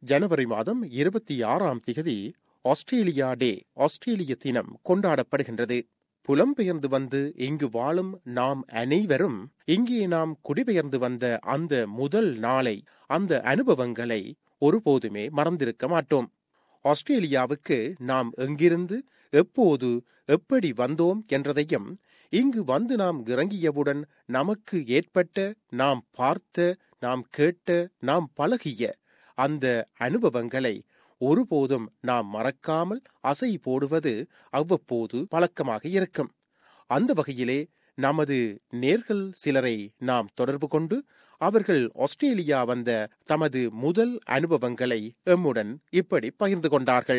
ஜனவரி மாதம் இருபத்தி ஆறாம் திகதி ஆஸ்திரேலியா டே ஆஸ்திரேலிய தினம் கொண்டாடப்படுகின்றது புலம்பெயர்ந்து வந்து இங்கு வாழும் நாம் அனைவரும் இங்கே நாம் குடிபெயர்ந்து வந்த அந்த முதல் நாளை அந்த அனுபவங்களை ஒருபோதுமே மறந்திருக்க மாட்டோம் ஆஸ்திரேலியாவுக்கு நாம் எங்கிருந்து எப்போது எப்படி வந்தோம் என்றதையும் இங்கு வந்து நாம் இறங்கியவுடன் நமக்கு ஏற்பட்ட நாம் பார்த்த நாம் கேட்ட நாம் பழகிய அந்த அனுபவங்களை ஒருபோதும் நாம் மறக்காமல் அசை போடுவது அவ்வப்போது பழக்கமாக இருக்கும் அந்த வகையிலே நமது நேர்கள் சிலரை நாம் தொடர்பு கொண்டு அவர்கள் ஆஸ்திரேலியா வந்த தமது முதல் அனுபவங்களை எம்முடன் இப்படி பகிர்ந்து கொண்டார்கள்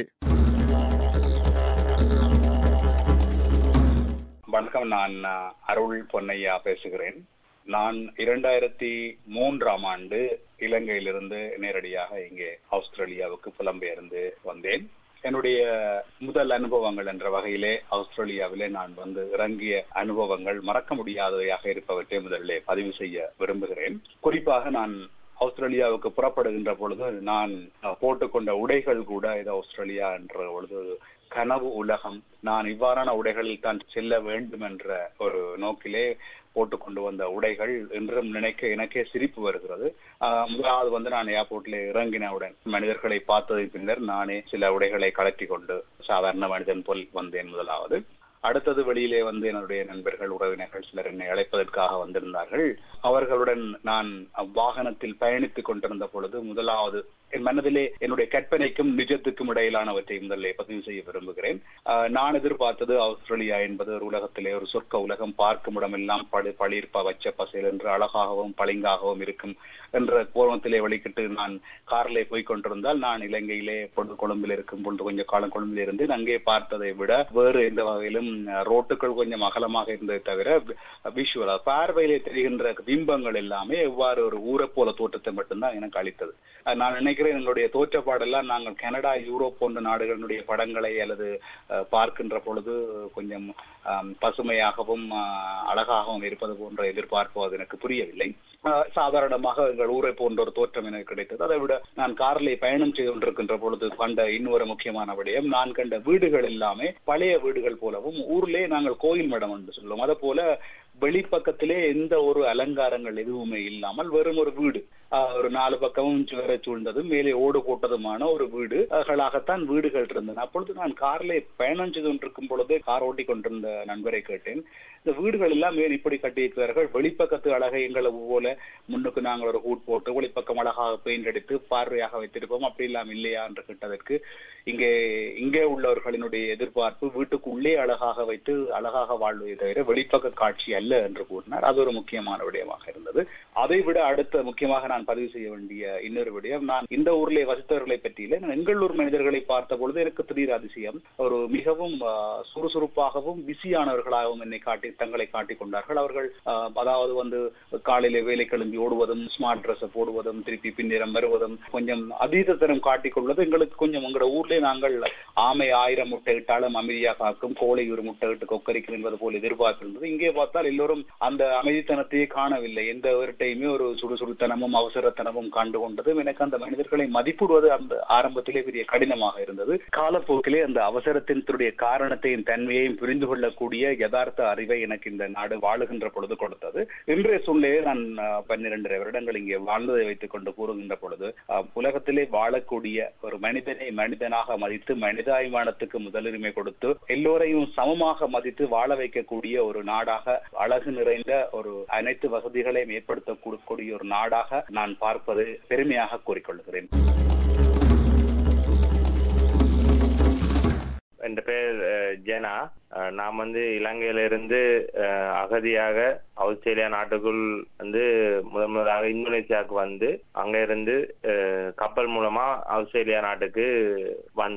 வணக்கம் நான் அருள் பொன்னையா பேசுகிறேன் நான் இரண்டாயிரத்தி மூன்றாம் ஆண்டு இலங்கையிலிருந்து நேரடியாக இங்கே ஆஸ்திரேலியாவுக்கு புலம்பெயர்ந்து வந்தேன் என்னுடைய முதல் அனுபவங்கள் என்ற வகையிலே ஆஸ்திரேலியாவிலே நான் வந்து இறங்கிய அனுபவங்கள் மறக்க முடியாதவையாக இருப்பவற்றை முதலிலே பதிவு செய்ய விரும்புகிறேன் குறிப்பாக நான் ஆஸ்திரேலியாவுக்கு புறப்படுகின்ற பொழுது நான் போட்டுக்கொண்ட உடைகள் கூட இது ஆஸ்திரேலியா என்ற பொழுது கனவு உலகம் நான் இவ்வாறான உடைகளில் தான் செல்ல வேண்டும் என்ற ஒரு நோக்கிலே போட்டு கொண்டு வந்த உடைகள் என்றும் நினைக்க எனக்கே சிரிப்பு வருகிறது முதலாவது வந்து நான் ஏர்போர்ட்ல இறங்கினவுடன் மனிதர்களை பார்த்ததை பின்னர் நானே சில உடைகளை கலட்டி கொண்டு சாதாரண மனிதன் போல் வந்தேன் முதலாவது அடுத்தது வெளியிலே வந்து என்னுடைய நண்பர்கள் உறவினர்கள் சிலர் என்னை அழைப்பதற்காக வந்திருந்தார்கள் அவர்களுடன் நான் வாகனத்தில் பயணித்துக் கொண்டிருந்த பொழுது முதலாவது என் மனதிலே என்னுடைய கற்பனைக்கும் நிஜத்துக்கும் இடையிலானவற்றை முதலே பதிவு செய்ய விரும்புகிறேன் நான் எதிர்பார்த்தது ஆஸ்திரேலியா என்பது ஒரு உலகத்திலே ஒரு சொர்க்க உலகம் பார்க்கும் இடமெல்லாம் பழி பளிர்ப்ப வச்ச பசையில் என்று அழகாகவும் பளிங்காகவும் இருக்கும் என்ற கோணத்திலே வெளிக்கிட்டு நான் காரிலே போய் கொண்டிருந்தால் நான் இலங்கையிலே பொழுது கொழும்பில் இருக்கும் பொழுது கொஞ்சம் காலம் கொழும்பில் இருந்து அங்கே பார்த்ததை விட வேறு எந்த வகையிலும் ரோட்டுகள் கொஞ்சம் அகலமாக இருந்ததை தவிர விஷுவலா பார்வையிலே தெரிகின்ற பிம்பங்கள் எல்லாமே எவ்வாறு ஒரு ஊரை போல தோற்றத்தை மட்டும்தான் எனக்கு அளித்தது நான் நினைக்கிறேன் எங்களுடைய தோற்றப்பாடெல்லாம் நாங்கள் கனடா யூரோப் போன்ற நாடுகளுடைய படங்களை அல்லது பார்க்கின்ற பொழுது கொஞ்சம் பசுமையாகவும் அழகாகவும் இருப்பது போன்ற எதிர்பார்ப்பு அது எனக்கு புரியவில்லை சாதாரணமாக எங்கள் ஊரை போன்ற ஒரு தோற்றம் எனக்கு கிடைத்தது அதை விட நான் காரிலே பயணம் செய்து கொண்டிருக்கின்ற பொழுது கண்ட இன்னொரு முக்கியமான விடயம் நான் கண்ட வீடுகள் எல்லாமே பழைய வீடுகள் போலவும் ஊர்லே நாங்கள் கோயில் மடம் என்று சொல்லுவோம் அதை போல வெளிப்பக்கத்திலே எந்த ஒரு அலங்காரங்கள் எதுவுமே இல்லாமல் வெறும் ஒரு வீடு ஒரு நாலு பக்கமும் சுவர சூழ்ந்தது மேலே ஓடு போட்டதுமான ஒரு வீடு அகலாகத்தான் வீடுகள் இருந்தன அப்பொழுது நான் கார்ல பயணம் செய்து கொண்டிருக்கும் பொழுது கார் ஓட்டி கொண்டிருந்த நண்பரை கேட்டேன் இந்த வீடுகள் எல்லாம் ஏன் இப்படி கட்டியிருக்கிறார்கள் வெளிப்பக்கத்து அழகை எங்களை போல முன்னுக்கு நாங்கள் ஒரு ஹூட் போட்டு வெளிப்பக்கம் அழகாக பெயிண்ட் அடித்து பார்வையாக வைத்திருப்போம் அப்படி இல்லாம இல்லையா என்று கேட்டதற்கு இங்கே இங்கே உள்ளவர்களினுடைய எதிர்பார்ப்பு வீட்டுக்குள்ளே அழகாக வைத்து அழகாக வாழ்வதை தவிர வெளிப்பக்க காட்சி அல்ல என்று கூறினார் அது ஒரு முக்கியமான விடயமாக இருந்தது அதை விட அடுத்த முக்கியமாக நான் பதிவு செய்ய வேண்டிய இன்னொரு விடயம் நான் இந்த ஊரிலே வசித்தவர்களை பற்றியில நான் எங்களூர் மனிதர்களை பார்த்த பொழுது எனக்கு திடீர் அதிசயம் ஒரு மிகவும் சுறுசுறுப்பாகவும் பிஸியானவர்களாகவும் என்னை காட்டி தங்களை காட்டிக் கொண்டார்கள் அவர்கள் அதாவது வந்து காலையில வேலை கிளம்பி ஓடுவதும் ஸ்மார்ட் ட்ரெஸ் போடுவதும் திருப்பி பின்னிறம் வருவதும் கொஞ்சம் அதீதத்தனம் காட்டிக் கொள்வது எங்களுக்கு கொஞ்சம் உங்களோட ஊர்ல நாங்கள் ஆமை ஆயிரம் முட்டை இட்டாலும் அமைதியா காக்கும் கோழை ஒரு முட்டை இட்டு கொக்கரிக்கும் என்பது போல எதிர்பார்ப்பு இருந்தது இங்கே பார்த்தால் எல்லோரும் அந்த அமைதித்தனத்தையே காணவில்லை எந்த ஒரு டைமே ஒரு சுறுசுறுத்தனமும் அவசரத்தனமும் கண்டு கொண்டதும் எனக்கு அந்த மனிதர்களை மதிப்பிடுவது அந்த ஆரம்பத்திலே பெரிய கடினமாக இருந்தது காலப்போக்கிலே அந்த அவசரத்தினுடைய காரணத்தையும் தன்மையையும் புரிந்து கொள்ளக்கூடிய யதார்த்த அறிவை எனக்கு இந்த நாடு வாழுகின்ற பொழுது கொடுத்தது இன்றைய சூழ்நிலையை நான் பன்னிரண்டரை வருடங்கள் இங்கே வாழ்ந்ததை வைத்துக் கொண்டு கூறுகின்ற பொழுது உலகத்திலே வாழக்கூடிய ஒரு மனிதனை மனிதனாக மதித்து மனிதாபிமானத்துக்கு முதலுரிமை கொடுத்து எல்லோரையும் சமமாக மதித்து வாழ வைக்கக்கூடிய ஒரு நாடாக அழகு நிறைந்த ஒரு அனைத்து வசதிகளையும் ஏற்படுத்தக்கூடிய ஒரு நாடாக நான் பார்ப்பது பெருமையாக கூறிக்கொள்கிறேன் என் பேர் ஜெனா நான் வந்து இலங்கையில இருந்து அகதியாக ஆஸ்திரேலியா நாட்டுக்குள் வந்து முதன் முதலாக இந்தோனேசியாவுக்கு வந்து அங்க இருந்து கப்பல் மூலமா ஆஸ்திரேலியா நாட்டுக்கு வந்தேன்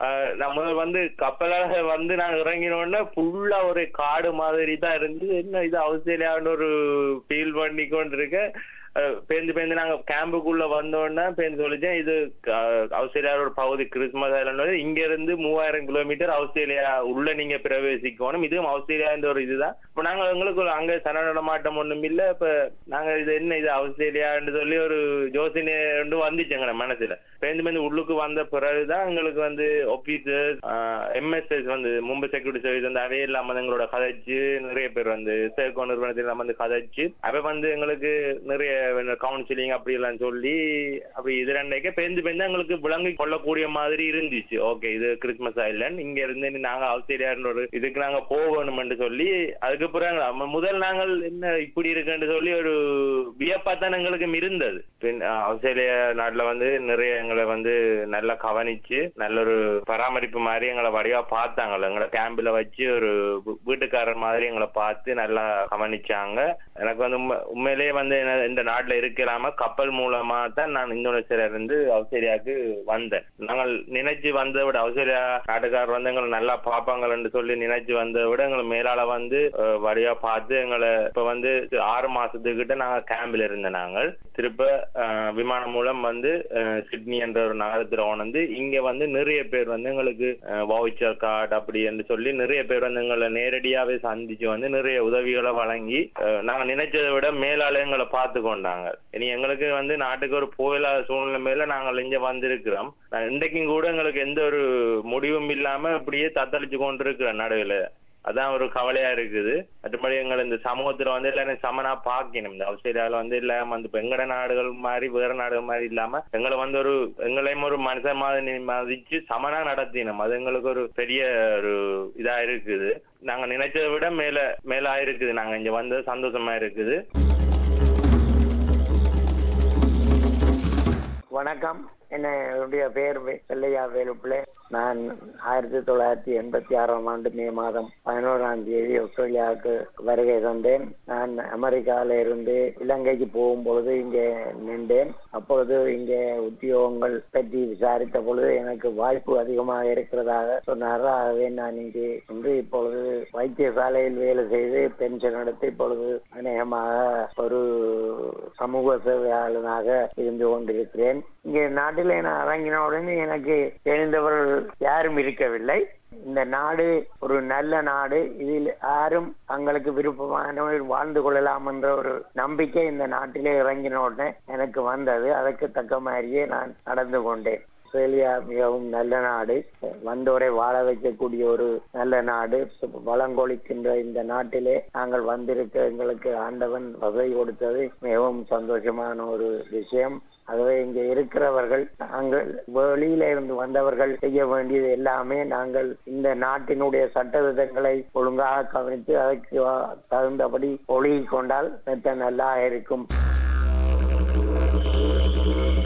ஆஹ் நம்ம வந்து கப்பலாக வந்து நாங்க இறங்கினோடனே ஃபுல்லா ஒரு காடு மாதிரி தான் இருந்து என்ன இது ஆஸ்திரேலியான்னு ஒரு ஃபீல் பண்ணி கொண்டு இருக்க அஹ் பேருந்து பேருந்து நாங்க கேம்புக்குள்ள வந்தோடனே பேருந்து சொல்லிச்சேன் இது அஹ், ஆஸ்திரேலியாவோட பகுதி கிறிஸ்துமஸ் ஐலாண்ட் இங்க இருந்து மூவாயிரம் கிலோமீட்டர் ஆஸ்திரேலியா உள்ள நீங்க பிரவேசிக்கணும் இதுவும் ஆஸ்திரேலியா இந்த ஒரு இதுதான் இப்ப நாங்க எங்களுக்கு ஒரு அங்க சன நடமாட்டம் ஒண்ணும் இல்ல இப்ப நாங்க இது என்ன இது ஆஸ்திரேலியான்னு சொல்லி ஒரு யோசனை ஒன்று வந்துச்சு எங்க மனசுல பேருந்து பேருந்து உள்ளுக்கு வந்த பிறகுதான் எங்களுக்கு வந்து ஆபீசர்ஸ் எம்எஸ்எஸ் வந்து மும்பை செக்யூரிட்டி சர்வீஸ் வந்து அவையே இல்லாம வந்து எங்களோட கதைச்சு நிறைய பேர் வந்து சேர்க்கோ நிறுவனத்தில் நம்ம வந்து கதைச்சு அவை வந்து எங்களுக்கு நிறைய கவுன்சிலிங் அப்படி எல்லாம் சொல்லி அப்படி இது ரெண்டைக்கு பேருந்து பேருந்து எங்களுக்கு விளங்கி கொள்ளக்கூடிய மாதிரி இருந்துச்சு ஓகே இது கிறிஸ்துமஸ் ஐலண்ட் இங்க இருந்து இனி நாங்க ஆஸ்திரேலியா ஒரு இதுக்கு நாங்க போகணும்னு சொல்லி அதுக்கப்புறம் நம்ம முதல் நாங்கள் என்ன இப்படி இருக்குன்னு சொல்லி ஒரு வியப்பா தான் எங்களுக்கு இருந்தது பின் அஹ், ஆஸ்திரேலியா நாட்டுல வந்து நிறைய எங்களை வந்து நல்லா கவனிச்சு நல்ல ஒரு பராமரிப்பு மாதிரி எங்களை வடிவா பார்த்தாங்கல்ல எங்களை கேம்பில் வச்சு ஒரு வீ- வீட்டுக்காரர் மாதிரி எங்களை பார்த்து நல்லா கவனிச்சாங்க எனக்கு வந்து உண்மை- உண்மையிலேயே வந்து என்ன- இந்த நாட்டுல இருக்கலாம கப்பல் மூலமா தான் நான் இந்தோனேசியால இருந்து ஆஸ்திரேலியாவுக்கு வந்தேன் நாங்கள் நினைச்சு வந்ததை விட ஆஸ்திரேலியா நாட்டுக்காரர் வந்து எங்களை நல்லா பார்ப்பாங்கன்னு சொல்லி நினைச்சு வந்ததை விட எங்களை மேலால வந்து அஹ், வழியா பார்த்து எங்களை இப்ப வந்து ஆறு மாசத்துக்கிட்ட நாங்க கேம்பில் இருந்த நாங்கள் திருப்ப அஹ், விமானம் மூலம் வந்து அஹ், சிட்னி என்ற ஒரு நகரத்துல வந்து இங்க வந்து நிறைய பேர் வந்து எங்களுக்கு வவுச்சர் கார்டு அப்படி என்று சொல்லி நிறைய பேர் வந்து எங்களை நேரடியாவே சந்திச்சு வந்து நிறைய உதவிகளை வழங்கி அஹ், நாங்க நினைச்சதை விட மேலால எங்களை பார்த்து கொண்டாங்க இனி எங்களுக்கு வந்து நாட்டுக்கு ஒரு போயில்லாத சூழ்நிலைமையில நாங்கள் இங்க வந்திருக்கிறோம் நான் இன்றைக்கும் கூட எங்களுக்கு எந்த ஒரு முடிவும் இல்லாம இப்படியே தத்தளிச்சு கொண்டிருக்கிறோம் நடுவில் அதான் ஒரு கவலையா இருக்குது மற்றபடி எங்களை இந்த சமூகத்துல வந்து எல்லாரும் சமனா பாக்கணும் இந்த ஆஸ்திரேலியாவில வந்து இல்லாம வந்து இப்ப எங்கட நாடுகள் மாதிரி வேற நாடுகள் மாதிரி இல்லாம எங்களை வந்து ஒரு எங்களையும் ஒரு மனுஷன் மாதிரி மதிச்சு சமனா நடத்தினோம் அது எங்களுக்கு ஒரு பெரிய ஒரு இதா இருக்குது நாங்க நினைச்சதை விட மேல மேல இருக்குது நாங்க இங்க வந்தது சந்தோஷமா இருக்குது வணக்கம் என்னுடைய பெயர் வே- செல்லையா வேலுப்பிள்ளை நான் ஆயிரத்தி தொள்ளாயிரத்தி எண்பத்தி ஆறாம் ஆண்டு மே மாதம் பதினோராம் தேதி ஆஸ்திரேலியாவுக்கு வருகை தந்தேன் நான் அமெரிக்காவில இருந்து இலங்கைக்கு போகும் பொழுது இங்கே நின்றேன் அப்பொழுது இங்கே உத்தியோகங்கள் பற்றி விசாரித்த பொழுது எனக்கு வாய்ப்பு அதிகமாக இருக்கிறதாக சொன்னார் ஆகவே நான் இங்கே இன்று இப்பொழுது வைத்தியசாலையில் வேலை செய்து பென்ஷன் எடுத்து இப்பொழுது அநேகமாக ஒரு சமூக சேவையாளனாக இருந்து கொண்டிருக்கிறேன் இங்கே நாட்டிலே நான் இறங்கின உடனே எனக்கு தெரிந்தவர்கள் யாரும் இருக்கவில்லை இந்த நாடு ஒரு நல்ல நாடு இதில் யாரும் தங்களுக்கு விருப்பமானவர் வாழ்ந்து கொள்ளலாம் என்ற ஒரு நம்பிக்கை இந்த நாட்டிலே இறங்கின உடனே எனக்கு வந்தது அதற்கு தக்க மாதிரியே நான் நடந்து கொண்டேன் ஆஸ்திரேலியா மிகவும் நல்ல நாடு வந்தோரை வாழ வைக்கக்கூடிய ஒரு நல்ல நாடு வளங்கொழிக்கின்ற இந்த நாட்டிலே நாங்கள் வந்திருக்க எங்களுக்கு ஆண்டவன் வசதி கொடுத்தது மிகவும் சந்தோஷமான ஒரு விஷயம் ஆகவே இங்க இருக்கிறவர்கள் நாங்கள் வெளியில இருந்து வந்தவர்கள் செய்ய வேண்டியது எல்லாமே நாங்கள் இந்த நாட்டினுடைய சட்டவிதங்களை ஒழுங்காக கவனித்து அதற்கு தகுந்தபடி ஒழுகிக் கொண்டால் மெத்த நல்லா இருக்கும்